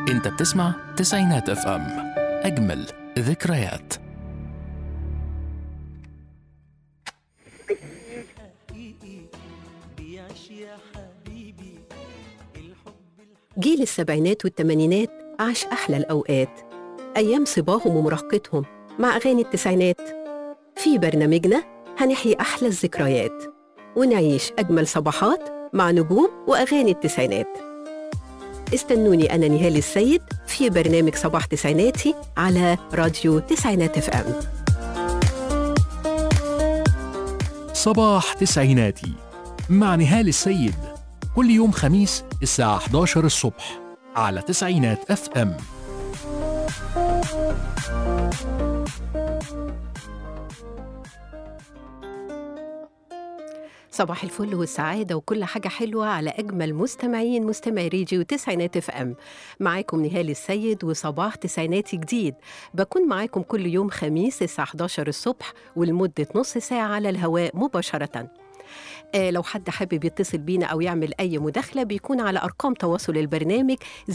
انت بتسمع تسعينات اف ام اجمل ذكريات جيل السبعينات والثمانينات عاش أحلى الأوقات أيام صباهم ومراهقتهم مع أغاني التسعينات في برنامجنا هنحيي أحلى الذكريات ونعيش أجمل صباحات مع نجوم وأغاني التسعينات استنوني أنا نهال السيد في برنامج صباح تسعيناتي على راديو تسعينات اف ام صباح تسعيناتي مع نهال السيد كل يوم خميس الساعة 11 الصبح على تسعينات اف ام صباح الفل والسعادة وكل حاجة حلوة على أجمل مستمعين مستمعي راديو تسعينات اف ام معاكم نهال السيد وصباح تسعيناتي جديد بكون معاكم كل يوم خميس الساعة 11 الصبح ولمدة نص ساعة على الهواء مباشرة آه لو حد حابب يتصل بينا أو يعمل أي مداخلة بيكون على أرقام تواصل البرنامج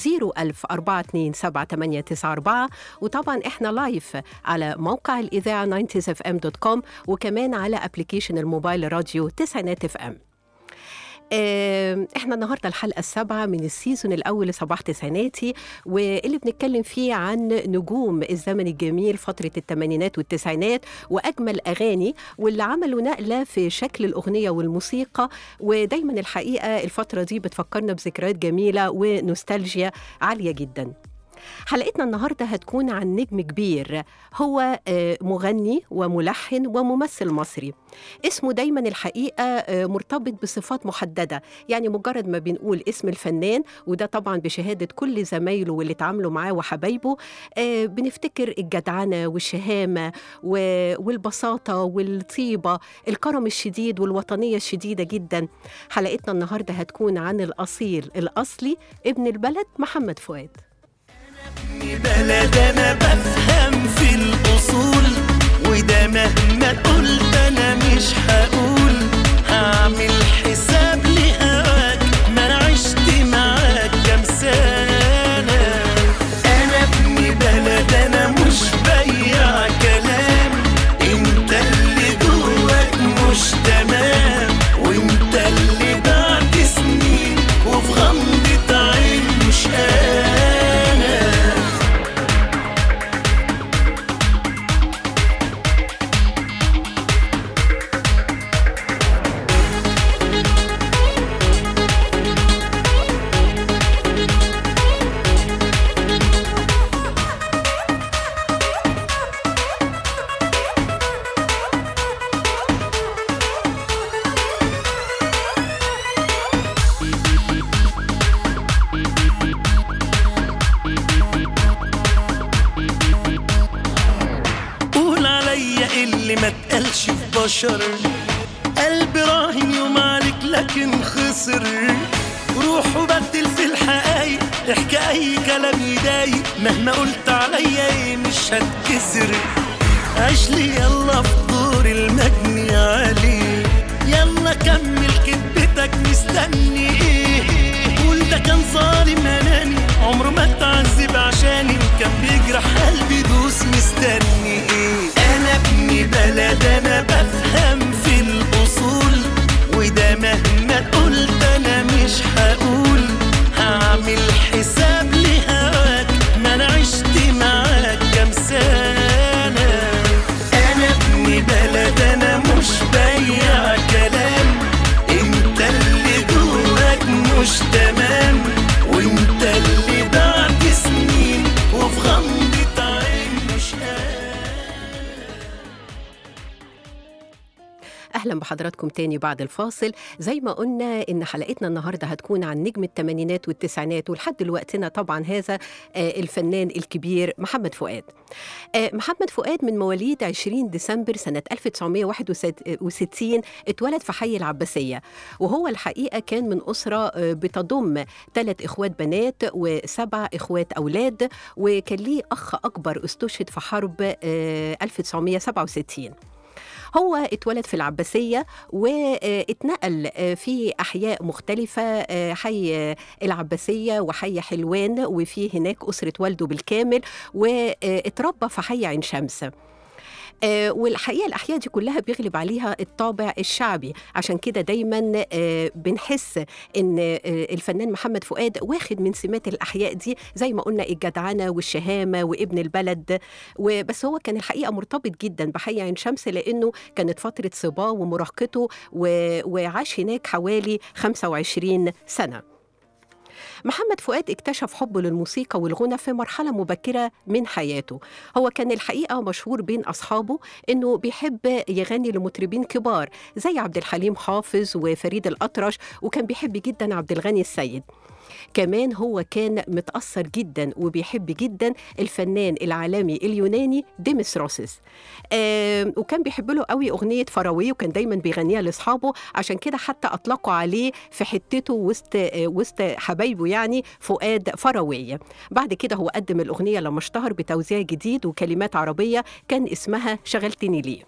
010427894 وطبعا إحنا لايف على موقع الإذاعة 90fm.com وكمان على أبليكيشن الموبايل راديو تسعينات اف ام آه، احنا النهارده الحلقه السابعه من السيزون الاول لصباح تسعيناتي واللي بنتكلم فيه عن نجوم الزمن الجميل فتره الثمانينات والتسعينات واجمل اغاني واللي عملوا نقله في شكل الاغنيه والموسيقى ودايما الحقيقه الفتره دي بتفكرنا بذكريات جميله ونوستالجيا عاليه جدا حلقتنا النهارده هتكون عن نجم كبير هو آه، مغني وملحن وممثل مصري اسمه دايما الحقيقه آه، مرتبط بصفات محدده يعني مجرد ما بنقول اسم الفنان وده طبعا بشهاده كل زمايله واللي اتعاملوا معاه وحبايبه آه، بنفتكر الجدعنه والشهامه و- والبساطه والطيبه الكرم الشديد والوطنيه الشديده جدا حلقتنا النهارده هتكون عن الاصيل الاصلي ابن البلد محمد فؤاد بلد انا بفهم في الاصول وده مهما قلت انا مش هقول هعمل حساب لهواك ما انا عشت معاك كام سنه انا ابن بلد انا مش بيع كلام انت اللي جواك مش تمام وانت اللي بعد سنين وفي غمضة عين مش انا قول عليا اللي ما تقالش في بشر قلب راهن يوم عليك لكن خسر روح وبدل في الحقايق احكي اي كلام يضايق مهما قلت عليا ايه مش هتكسر عيش لي يلا في دور المجني عليه يلا كمل كدبتك مستني ايه قول ده كان ظالم اناني عمره ما اتعذب عشاني وكان بيجرح قلبي دوس مستني ايه انا ابن بلد انا بفهم في الاصول وده مهما قلت انا مش هقول هعمل حساب لهواك ما انا عشت معاك كام سنه انا ابن بلد انا مش بيع كلام انت اللي جواك مش تمام وانت اللي بعد سنين وفي غمضة عين مش اهلا بحضراتكم تاني بعد الفاصل زي ما قلنا ان حلقتنا النهارده هتكون عن نجم الثمانينات والتسعينات ولحد دلوقتنا طبعا هذا آه، الفنان الكبير محمد فؤاد آه، محمد فؤاد من مواليد 20 ديسمبر سنه 1961 اتولد في حي العباسيه وهو الحقيقه كان من اسره آه، بتضم ثلاث اخوات بنات وسبع اخوات اولاد وكان ليه اخ اكبر استشهد في حرب آه، 1967 هو اتولد في العباسية واتنقل في أحياء مختلفة حي العباسية وحي حلوان وفي هناك أسرة والده بالكامل واتربى في حي عين شمس آه، والحقيقه الاحياء دي كلها بيغلب عليها الطابع الشعبي عشان كده دايما آه، بنحس ان آه، الفنان محمد فؤاد واخد من سمات الاحياء دي زي ما قلنا الجدعنه والشهامه وابن البلد وبس هو كان الحقيقه مرتبط جدا بحي عين شمس لانه كانت فتره صباه ومراهقته و- وعاش هناك حوالي 25 سنه محمد فؤاد اكتشف حبه للموسيقى والغنى في مرحلة مبكرة من حياته هو كان الحقيقة مشهور بين أصحابه إنه بيحب يغني لمطربين كبار زي عبد الحليم حافظ وفريد الأطرش وكان بيحب جدا عبد الغني السيد كمان هو كان متأثر جدا وبيحب جدا الفنان العالمي اليوناني ديمس روسس آه وكان بيحب له قوي أغنية فراوي وكان دايما بيغنيها لأصحابه عشان كده حتى أطلقوا عليه في حتته وسط آه وسط حبايبه يعني فؤاد فراوية بعد كده هو قدم الأغنية لما اشتهر بتوزيع جديد وكلمات عربية كان اسمها شغلتني ليه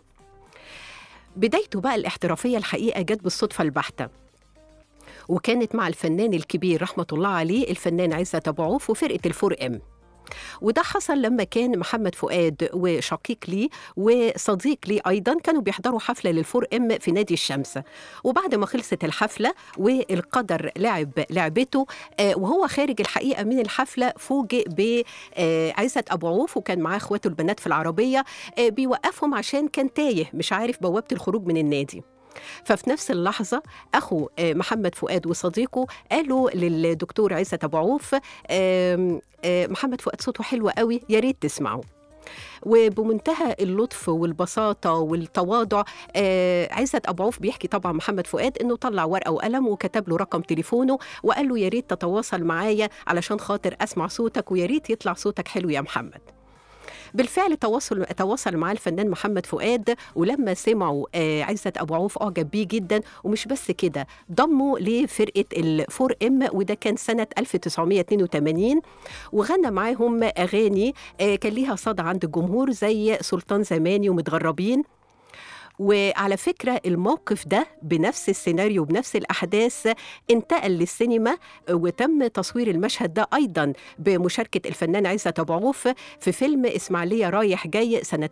بدايته بقى الاحترافية الحقيقة جت بالصدفة البحتة وكانت مع الفنان الكبير رحمة الله عليه الفنان عزت أبو عوف وفرقة الفور إم وده حصل لما كان محمد فؤاد وشقيق ليه وصديق ليه ايضا كانوا بيحضروا حفله للفور ام في نادي الشمس وبعد ما خلصت الحفله والقدر لعب لعبته آه، وهو خارج الحقيقه من الحفله فوجئ بعزت ابو عوف وكان معاه اخواته البنات في العربيه آه، بيوقفهم عشان كان تايه مش عارف بوابه الخروج من النادي ففي نفس اللحظة أخو آه، محمد فؤاد وصديقه قالوا للدكتور عزت أبو عوف آم، آه، محمد فؤاد صوته حلو قوي يا ريت تسمعه وبمنتهى اللطف والبساطة والتواضع آه عزت أبو عوف بيحكي طبعا محمد فؤاد إنه طلع ورقة وقلم وكتب له رقم تليفونه وقال له يا ريت تتواصل معايا علشان خاطر أسمع صوتك ويا ريت يطلع صوتك حلو يا محمد بالفعل تواصل تواصل معاه الفنان محمد فؤاد ولما سمعوا آه، عزت ابو عوف اعجب بيه جدا ومش بس كده ضموا لفرقه الفور ام وده كان سنه 1982 وغنى معاهم اغاني آه، كان ليها صدى عند الجمهور زي سلطان زماني ومتغربين وعلى فكرة الموقف ده بنفس السيناريو بنفس الأحداث انتقل للسينما وتم تصوير المشهد ده أيضا بمشاركة الفنان عزت أبو عوف في فيلم إسماعيلية رايح جاي سنة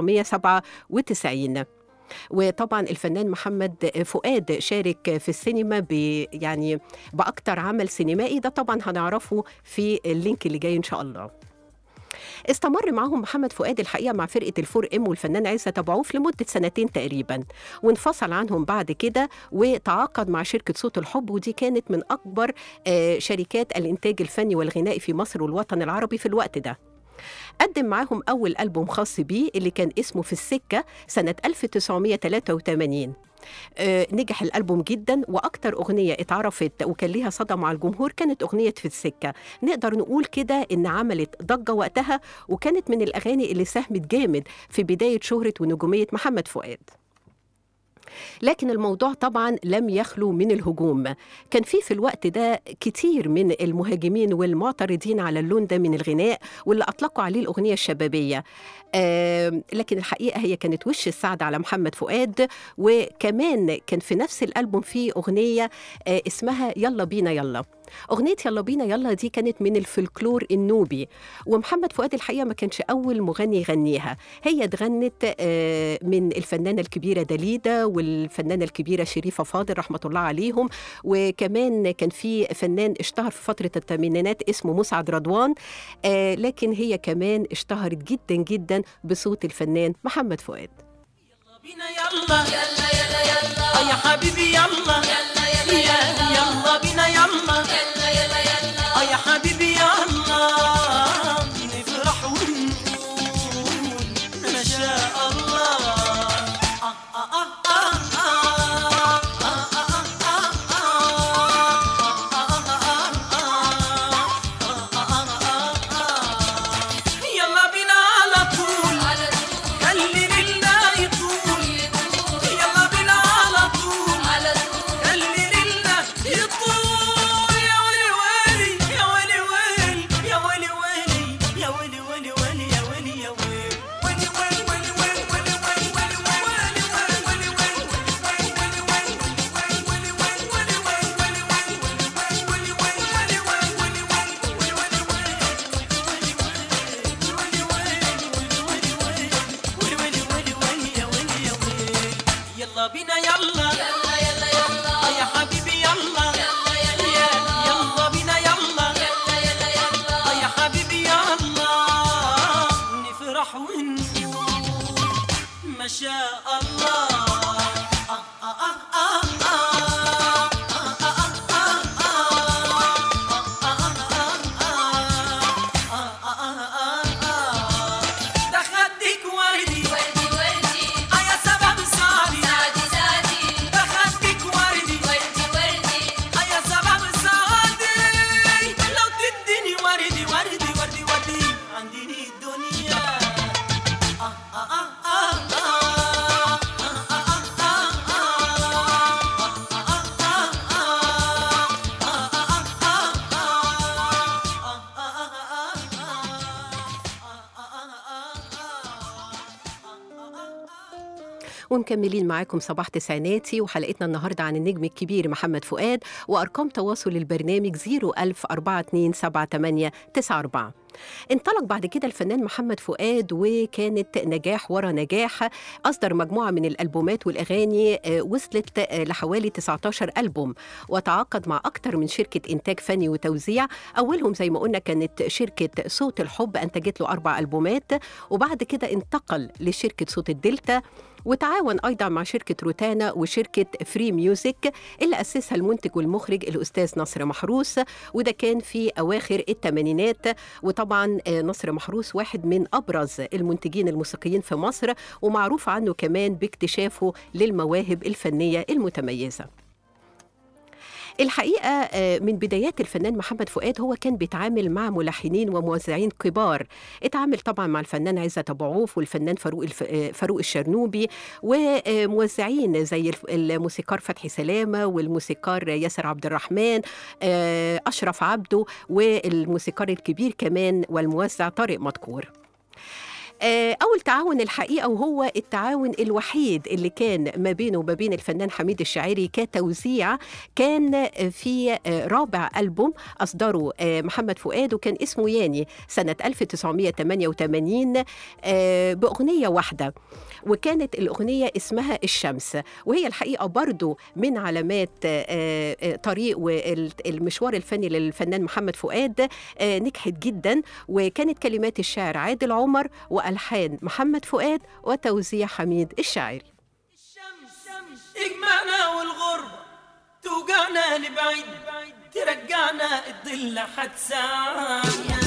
1997 وطبعا الفنان محمد فؤاد شارك في السينما ب يعني باكتر عمل سينمائي ده طبعا هنعرفه في اللينك اللي جاي ان شاء الله استمر معاهم محمد فؤاد الحقيقه مع فرقه الفور ام والفنان عزت ابو عوف لمده سنتين تقريبا وانفصل عنهم بعد كده وتعاقد مع شركه صوت الحب ودي كانت من اكبر آه، شركات الانتاج الفني والغنائي في مصر والوطن العربي في الوقت ده قدم معاهم أول ألبوم خاص بيه اللي كان اسمه في السكة سنة 1983 آه، نجح الألبوم جدا وأكتر أغنية اتعرفت وكان ليها صدى مع الجمهور كانت أغنية في السكة نقدر نقول كده إن عملت ضجة وقتها وكانت من الأغاني اللي ساهمت جامد في بداية شهرة ونجومية محمد فؤاد لكن الموضوع طبعا لم يخلو من الهجوم كان في في الوقت ده كتير من المهاجمين والمعترضين على اللون ده من الغناء واللي أطلقوا عليه الأغنية الشبابية آم، لكن الحقيقة هي كانت وش السعد على محمد فؤاد وكمان كان في نفس الألبوم فيه أغنية آه، اسمها يلا بينا يلا أغنية يلا بينا يلا دي كانت من الفلكلور النوبي ومحمد فؤاد الحقيقة ما كانش أول مغني يغنيها هي اتغنت آه، من الفنانة الكبيرة داليدا والفنانة الكبيرة شريفة فاضل رحمة الله عليهم وكمان كان في فنان اشتهر في فترة الثمانينات اسمه مسعد رضوان آه، لكن هي كمان اشتهرت جدا جدا بصوت الفنان محمد فؤاد بينا يلا يلا يلا يلا يا حبيبي يلا يلا يلا يلا بينا يلا يلا يلا يلا يا حبيبي يلا نفرح ونقول ما شاء الله آه آه آه آه آه آه آه آه يلا بينا على طول خلي لله يطول يلا بينا على طول خلي ومكملين معاكم صباح تسعيناتي وحلقتنا النهاردة عن النجم الكبير محمد فؤاد وأرقام تواصل البرنامج 010427894 انطلق بعد كده الفنان محمد فؤاد وكانت نجاح ورا نجاح أصدر مجموعة من الألبومات والأغاني آه، وصلت آه، لحوالي 19 ألبوم وتعاقد مع أكتر من شركة إنتاج فني وتوزيع أولهم زي ما قلنا كانت شركة صوت الحب أنتجت له أربع ألبومات وبعد كده انتقل لشركة صوت الدلتا وتعاون أيضا مع شركة روتانا وشركة فري ميوزك اللي أسسها المنتج والمخرج الأستاذ نصر محروس وده كان في أواخر الثمانينات وطبعا آه، نصر محروس واحد من أبرز المنتجين الموسيقيين في مصر ومعروف عنه كمان باكتشافه للمواهب الفنية المتميزة الحقيقة آه، من بدايات الفنان محمد فؤاد هو كان بيتعامل مع ملحنين وموزعين كبار اتعامل طبعا مع الفنان عزت أبو عوف والفنان فاروق الف... آه، فاروق الشرنوبي وموزعين زي الف- الموسيقار فتحي سلامة والموسيقار ياسر عبد الرحمن آه، أشرف عبده والموسيقار الكبير كمان والموزع طارق مدكور آه، أول تعاون الحقيقة وهو التعاون الوحيد اللي كان ما بينه وما بين الفنان حميد الشاعري كتوزيع كان في آه، رابع ألبوم أصدره آه، محمد فؤاد وكان اسمه ياني سنة 1988 آه، بأغنية واحدة وكانت الأغنية اسمها الشمس وهي الحقيقة برضو من علامات آه، آه، طريق والمشوار الفني للفنان محمد فؤاد آه، نجحت جدا وكانت كلمات الشاعر عادل عمر وألحان محمد فؤاد وتوزيع حميد الشاعري الشمس تجمعنا والغربة توجعنا لبعيد ترجعنا الظل حتساعنا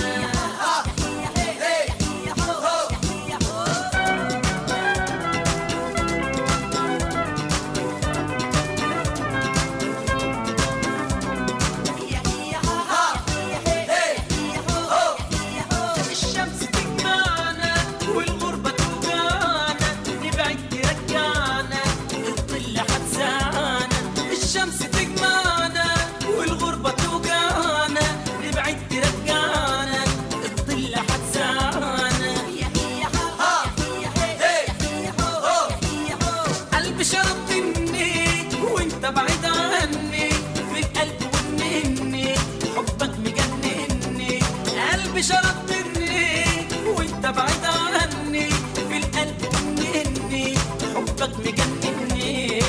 الشمس تجمعنا والغربة توجعنا نبعد ترجعنا الظل حتساعنا الشمس تجمعنا والغربة توجعنا نبعد ترجعنا الظل حتساعنا قلبي شربت مني وانت بعيد عني في القلب ومني حبك مجنني قلبي شربت مني وانت بعيد عني في القلب ومني حبك مجنني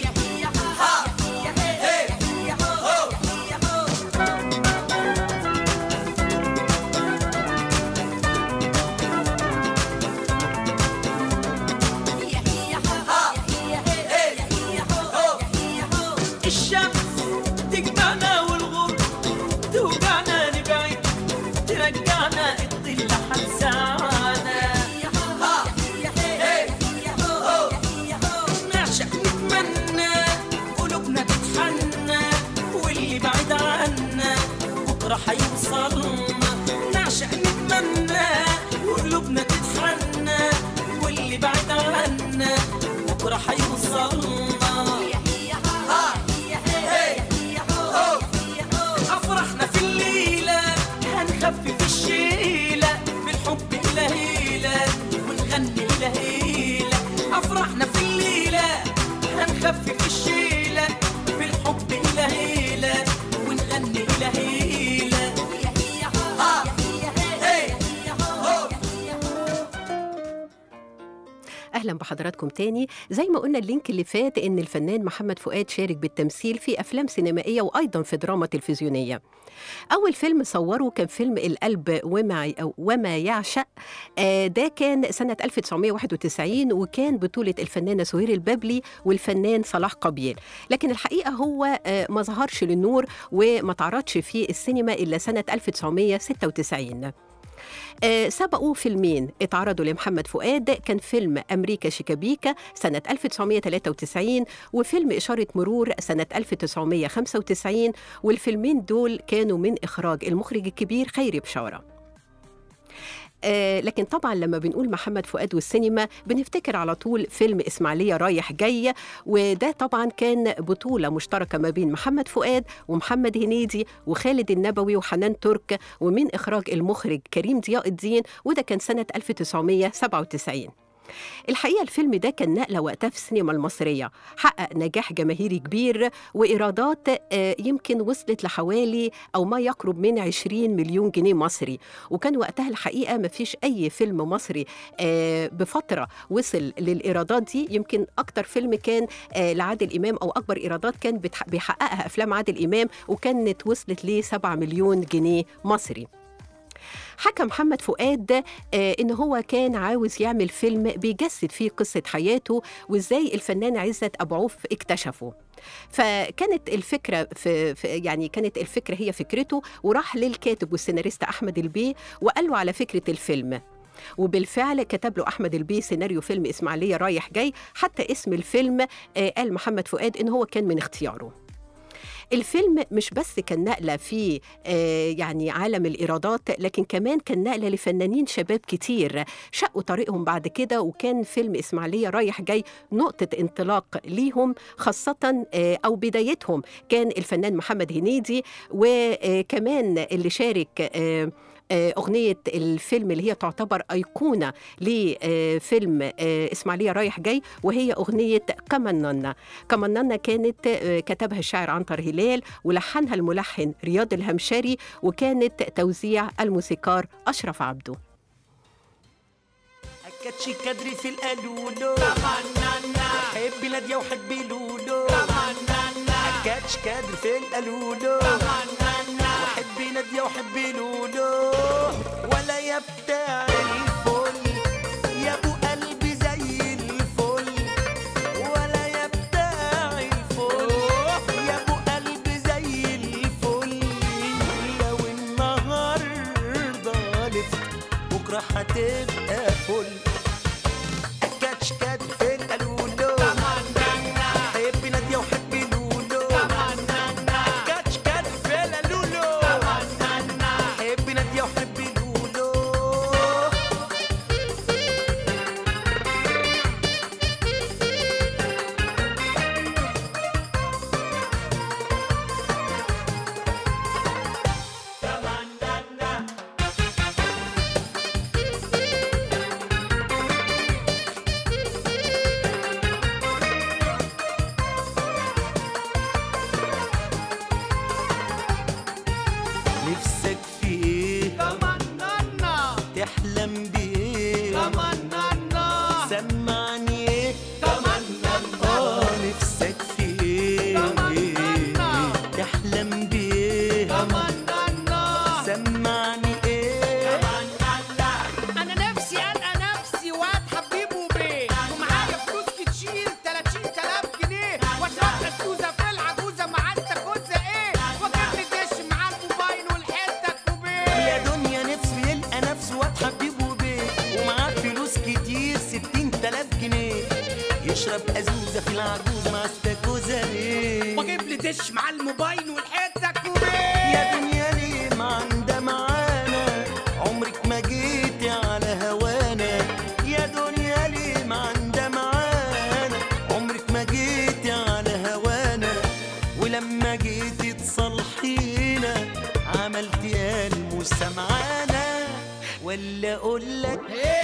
الشمس تجمعنا والغرب توجعنا نبعد ترجعنا الظل حنسانا نعشق نتمنى قلوبنا تتحنى واللي بعيد عنا بكره هيوصلنا نعشق نتمنى قلوبنا تتحنى واللي بعيد عنا بكره هيوصلنا أفرحنا في الليلة هنخفف الشيلة بالحب لهيلة ونغني لهيلة أفرحنا في الليلة هنخفف الشيلة بالحب لهيلة ونغني لهيلة اهلا بحضراتكم تاني زي ما قلنا اللينك اللي فات ان الفنان محمد فؤاد شارك بالتمثيل في افلام سينمائيه وايضا في دراما تلفزيونيه اول فيلم صوره كان فيلم القلب وما أو وما يعشق آه، ده كان سنه 1991 وكان بطوله الفنانه سهير البابلي والفنان صلاح قبيل لكن الحقيقه هو آه، ما ظهرش للنور وما تعرضش في السينما الا سنه 1996 آه، سبقوا فيلمين اتعرضوا لمحمد فؤاد كان فيلم أمريكا شيكابيكا سنة 1993 وفيلم إشارة مرور سنة 1995 والفيلمين دول كانوا من إخراج المخرج الكبير خيري بشارة آه لكن طبعا لما بنقول محمد فؤاد والسينما بنفتكر على طول فيلم إسماعيلية رايح جاي وده طبعا كان بطولة مشتركة ما بين محمد فؤاد ومحمد هنيدي وخالد النبوي وحنان ترك ومن إخراج المخرج كريم ضياء الدين وده كان سنة 1997 الحقيقة الفيلم ده كان نقلة وقتها في السينما المصرية حقق نجاح جماهيري كبير وإيرادات آه، يمكن وصلت لحوالي أو ما يقرب من 20 مليون جنيه مصري وكان وقتها الحقيقة ما فيش أي فيلم مصري آه، بفترة وصل للإيرادات دي يمكن أكتر فيلم كان آه، لعادل إمام أو أكبر إيرادات كان بتح- بيحققها أفلام عادل إمام وكانت وصلت ل 7 مليون جنيه مصري حكى محمد فؤاد آه، ان هو كان عاوز يعمل فيلم بيجسد فيه قصه حياته وازاي الفنان عزت ابو عوف اكتشفه فكانت الفكره في, في يعني كانت الفكره هي فكرته وراح للكاتب والسيناريست احمد البيه وقال له على فكره الفيلم وبالفعل كتب له احمد البيه سيناريو فيلم اسماعيليه رايح جاي حتى اسم الفيلم آه، قال محمد فؤاد ان هو كان من اختياره الفيلم مش بس كان نقلة في آه، يعني عالم الإيرادات لكن كمان كان نقلة لفنانين شباب كتير شقوا طريقهم بعد كده وكان فيلم إسماعيلية رايح جاي نقطة انطلاق ليهم خاصة آه، أو بدايتهم كان الفنان محمد هنيدي وكمان اللي شارك آه، آه، أغنية الفيلم اللي هي تعتبر أيقونة لفيلم آه، إسماعيلية رايح جاي وهي أغنية كمننا كمننا كانت آه، كتبها الشاعر عنتر هلال ولحنها الملحن رياض الهمشري وكانت توزيع الموسيقار أشرف عبده أكدش كدري في القالولو حبي نادية وحبي لولو أكدش كدري في القالولو وحبي نادية وحبي لولو ولا يا بتاع الفل يا ابو قلبي زي الفل ولا يا بتاع الفل يا ابو قلبي زي الفل لو النهارده لفت بكره هتبقى فل كاتش كات في القالولو حبي نادية وحبي لولو كاتش كات في القالولو حبي نادية وحبي لولو نفسك في ايه تحلم بايه سمعني ايه اه نفسك في ايه تحلم بايه سمعني ايه انا نفسي القى نفسي واد حبيبه بيه ومعايا فلوس كتير 30000 جنيه واشرب السوزه في العجوزه مع انت كوزه ايه واجيب لي دش مع الموبايل والحته كوبيه يا دنيا نفسه يلقى نفسه واد حبيبه بيه ومعاه فلوس كتير ستين تلاف جنيه يشرب أزوزة في العجوزة مع استاكوزة ايه واجيب لي دش مع الموبايل والحته كوبيه يا دنيا ليه ما عندها معانا عمرك ما جيتي على هوانا يا دنيا ليه ما عندها معانا عمرك ما جيتي على هوانا ولما جيتي تصلحينا عملتي الموسى معانا ولا اقول لك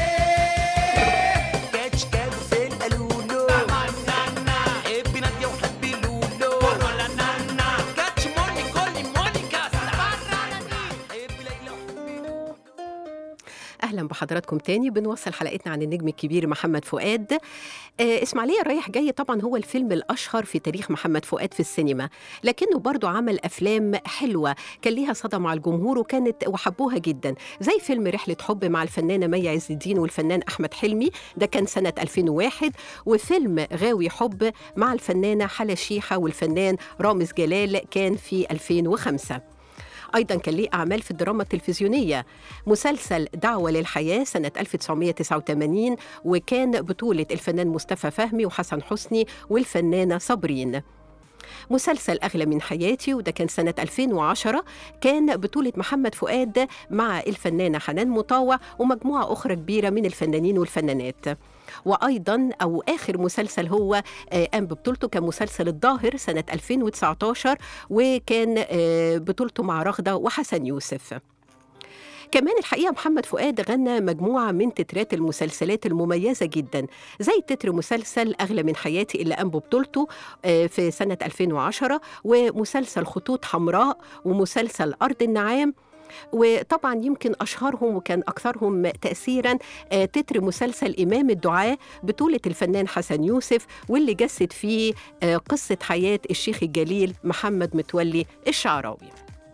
كاتش كاب في القالولو حبي نادية وحبي لولو كاتش موني كولي مونيكا حبي ليلى وحبي لولو اهلا بحضراتكم تاني بنوصل حلقتنا عن النجم الكبير محمد فؤاد آه اسماعيليه رايح جاي طبعا هو الفيلم الاشهر في تاريخ محمد فؤاد في السينما لكنه برضو عمل افلام حلوه كان ليها صدى مع الجمهور وكانت وحبوها جدا زي فيلم رحله حب مع الفنانه مي عز الدين والفنان احمد حلمي ده كان سنه 2001 وفيلم غاوي حب مع الفنانه حلا شيحه والفنان رامز جلال كان في 2005 أيضا كان ليه أعمال في الدراما التلفزيونية مسلسل دعوة للحياة سنة 1989 وكان بطولة الفنان مصطفى فهمي وحسن حسني والفنانة صابرين مسلسل أغلى من حياتي وده كان سنة 2010 كان بطولة محمد فؤاد مع الفنانة حنان مطاوع ومجموعة أخرى كبيرة من الفنانين والفنانات وأيضا أو آخر مسلسل هو آه، قام ببطولته كان مسلسل الظاهر سنة 2019 وكان آه، بطولته مع رغدة وحسن يوسف كمان الحقيقة محمد فؤاد غنى مجموعة من تترات المسلسلات المميزة جدا زي تتر مسلسل أغلى من حياتي اللي قام ببطولته آه، في سنة 2010 ومسلسل خطوط حمراء ومسلسل أرض النعام وطبعا يمكن أشهرهم وكان أكثرهم تأثيرا آه، تتر مسلسل إمام الدعاء بطولة الفنان حسن يوسف واللي جسد فيه آه، قصة حياة الشيخ الجليل محمد متولي الشعراوي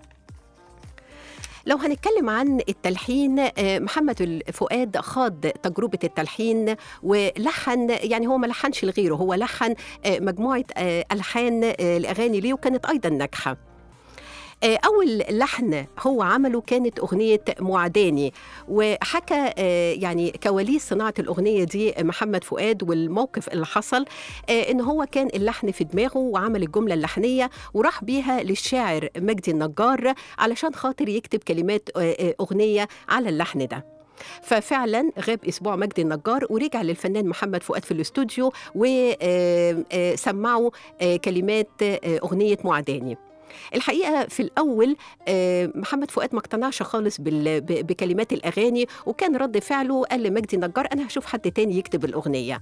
لو هنتكلم عن التلحين آه، محمد فؤاد خاض تجربة التلحين ولحن يعني هو ما لحنش لغيره هو لحن آه، مجموعة آه، ألحان آه، لأغاني ليه وكانت أيضا ناجحة آه، أول لحن هو عمله كانت أغنية معداني وحكى آه، يعني كواليس صناعة الأغنية دي محمد فؤاد والموقف اللي حصل آه، إن هو كان اللحن في دماغه وعمل الجملة اللحنية وراح بيها للشاعر مجدي النجار علشان خاطر يكتب كلمات آه، آه، أغنية على اللحن ده ففعلا غاب اسبوع مجدي النجار ورجع للفنان محمد فؤاد في الاستوديو وسمعوا كلمات آه، اغنيه معداني الحقيقه في الاول آه، محمد فؤاد ما اقتنعش خالص بال- ب- بكلمات الاغاني وكان رد فعله قال لمجدي النجار انا هشوف حد تاني يكتب الاغنيه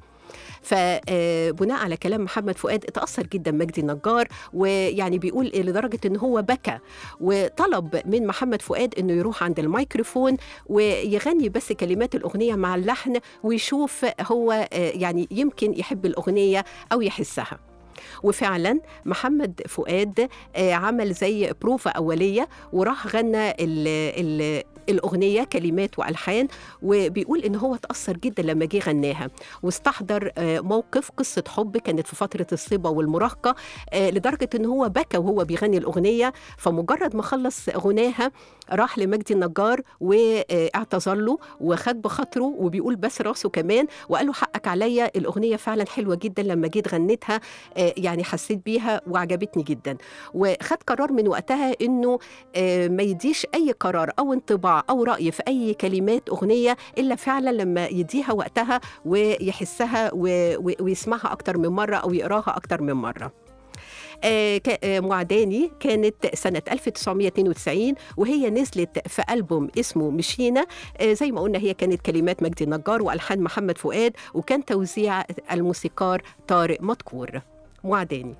فبناء على كلام محمد فؤاد اتأثر جدا مجدي النجار ويعني بيقول إيه لدرجة إن هو بكى وطلب من محمد فؤاد إنه يروح عند الميكروفون ويغني بس كلمات الأغنية مع اللحن ويشوف هو آه، يعني يمكن يحب الأغنية أو يحسها وفعلا محمد فؤاد آه، عمل زي بروفة أولية وراح غنى ال ال الأغنية كلمات وألحان وبيقول إن هو تأثر جدا لما جه غناها واستحضر آه، موقف قصة حب كانت في فترة الصبا والمراهقة آه، لدرجة إن هو بكى وهو بيغني الأغنية فمجرد ما خلص غناها راح لمجدي النجار واعتذر له وخد بخاطره وبيقول بس راسه كمان وقال له حقك عليا الأغنية فعلا حلوة جدا لما جيت غنيتها آه، يعني حسيت بيها وعجبتني جدا وخد قرار من وقتها إنه آه، ما يديش أي قرار أو انطباع أو رأي في أي كلمات أغنية إلا فعلا لما يديها وقتها ويحسها و- و- ويسمعها أكتر من مرة أو يقراها أكتر من مرة آه، ك- آه، معداني كانت سنة 1992 وهي نزلت في ألبوم اسمه مشينا آه، زي ما قلنا هي كانت كلمات مجدي النجار وألحان محمد فؤاد وكان توزيع الموسيقار طارق مدكور معداني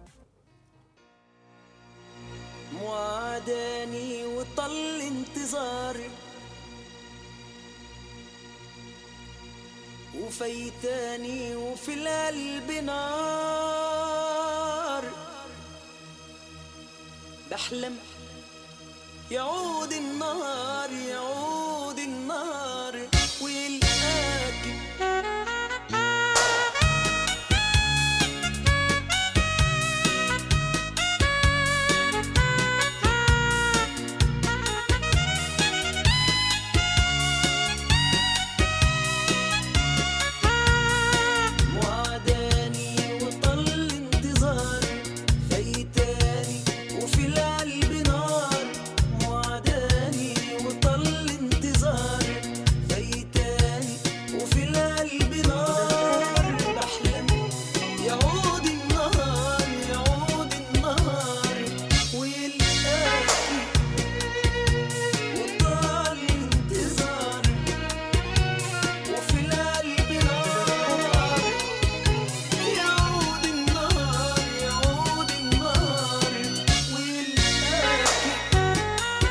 معاداني وطل انتظاري وفيتاني وفي القلب نار بحلم يعود النهار يعود النهار ويلقاكي وعداني وطل انتظاري فايتاني وفي القلب نار وعداني وطل انتظاري فايتاني وفي القلب نار بحلم يعود النهار يعود النهار ويلقاكي وطال انتظاري وفي القلب نار يعود النهار يعود النهار ويلقاكي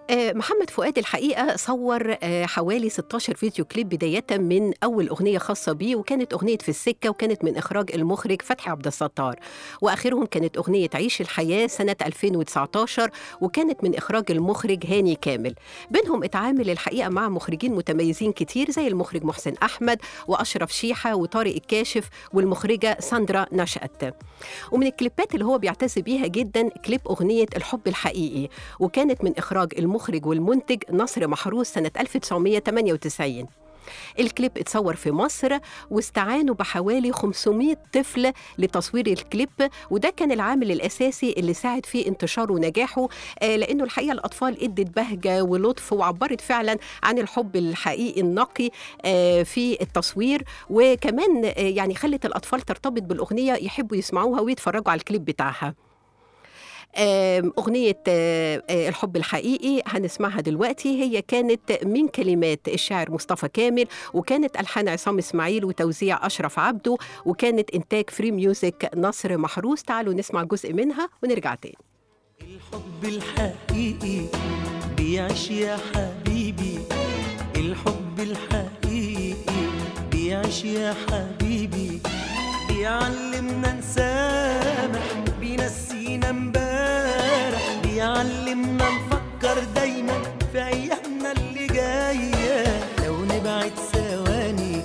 آه، محمد فؤاد الحقيقة صور آه، حوالي 16 فيديو كليب بداية من أول أغنية خاصة بيه وكانت أغنية في السكة وكانت من إخراج المخرج فتحي عبد الستار وآخرهم كانت أغنية عيش الحياة سنة 2019 وكانت من إخراج المخرج هاني كامل بينهم اتعامل الحقيقة مع مخرجين متميزين كتير زي المخرج محسن أحمد وأشرف شيحة وطارق الكاشف والمخرجة ساندرا نشأت ومن الكليبات اللي هو بيعتز بيها جدا كليب أغنية الحب الحقيقي وكانت من إخراج المخرج والمنتج نصر محروس سنة 1998 الكليب اتصور في مصر واستعانوا بحوالي 500 طفل لتصوير الكليب وده كان العامل الأساسي اللي ساعد في انتشاره ونجاحه آه، لأنه الحقيقة الأطفال ادت بهجة ولطف وعبرت فعلا عن الحب الحقيقي النقي آه، في التصوير وكمان آه، يعني خلت الأطفال ترتبط بالأغنية يحبوا يسمعوها ويتفرجوا على الكليب بتاعها آم، أغنية آه، آه، الحب الحقيقي هنسمعها دلوقتي هي كانت من كلمات الشاعر مصطفى كامل وكانت ألحان عصام إسماعيل وتوزيع أشرف عبده وكانت إنتاج فري ميوزك نصر محروس تعالوا نسمع جزء منها ونرجع تاني الحب الحقيقي بيعيش يا حبيبي الحب الحقيقي بيعيش يا حبيبي بيعلمنا نسامح بينسينا امبارح بيعلمنا نفكر دايما في ايامنا اللي جايه لو نبعد ثواني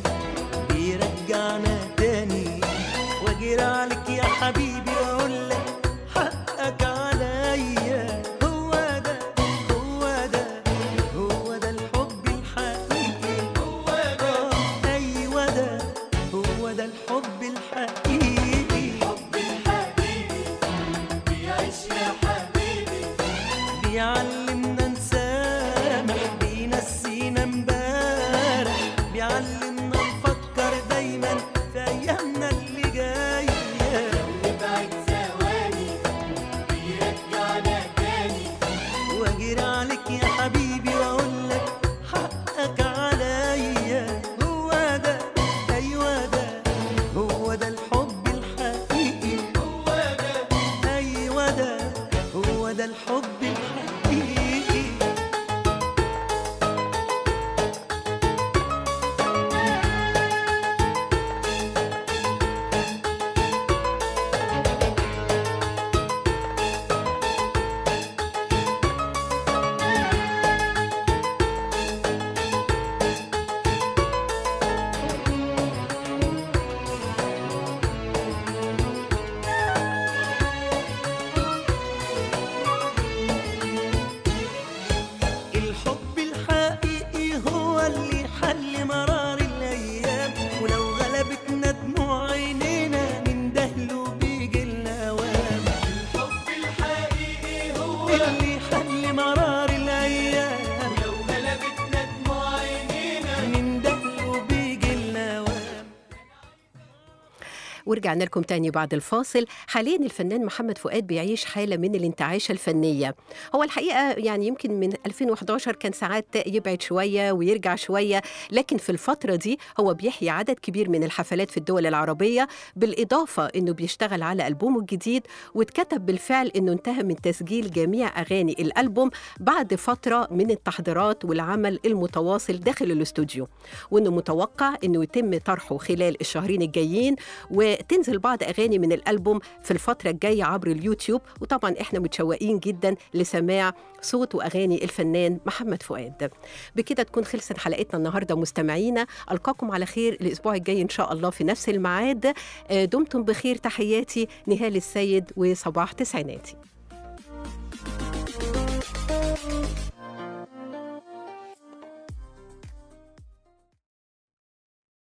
بيرجعنا تاني واجري عليك يا حبيبي واقول لك حقك عليا هو ده هو ده هو ده الحب الحقيقي هو ده ايوه ده هو ده الحب الحقيقي الحب الحقيقي بيعيش يا حبيبي بيعلمنا نسامح بينسينا امبارح بيعلمنا نفكر دايما في ايامنا اللي جايه نبعد ثواني بيرجعنا تاني واجري عليك يا حبيبي واقول لك حقك عليا هو ده ايوه ده هو ده الحب الحقيقي هو ده ايوه ده هو ده الحب الحقيقي الحب الحقيقي هو اللي حل مرار الايام ولو غلبتنا دموع عينينا نندهله بيجي الاوام الحب الحقيقي هو اللي حل مرار الايام ولو غلبتنا دموع عينينا نندهله بيجي الاوام ورجعنا لكم تاني بعد الفاصل حاليا الفنان محمد فؤاد بيعيش حالة من الانتعاشة الفنية هو الحقيقة يعني يمكن من 2011 كان ساعات يبعد شوية ويرجع شوية لكن في الفترة دي هو بيحيي عدد كبير من الحفلات في الدول العربية بالإضافة أنه بيشتغل على ألبومه الجديد واتكتب بالفعل أنه انتهى من تسجيل جميع أغاني الألبوم بعد فترة من التحضيرات والعمل المتواصل داخل الاستوديو وأنه متوقع أنه يتم طرحه خلال الشهرين الجايين وتنزل بعض أغاني من الألبوم في الفترة الجاية عبر اليوتيوب وطبعا إحنا متشوقين جدا لسماع صوت وأغاني الفنان محمد فؤاد بكده تكون خلصت حلقتنا النهاردة مستمعينا ألقاكم على خير الأسبوع الجاي إن شاء الله في نفس الميعاد آه، دمتم بخير تحياتي نهال السيد وصباح تسعيناتي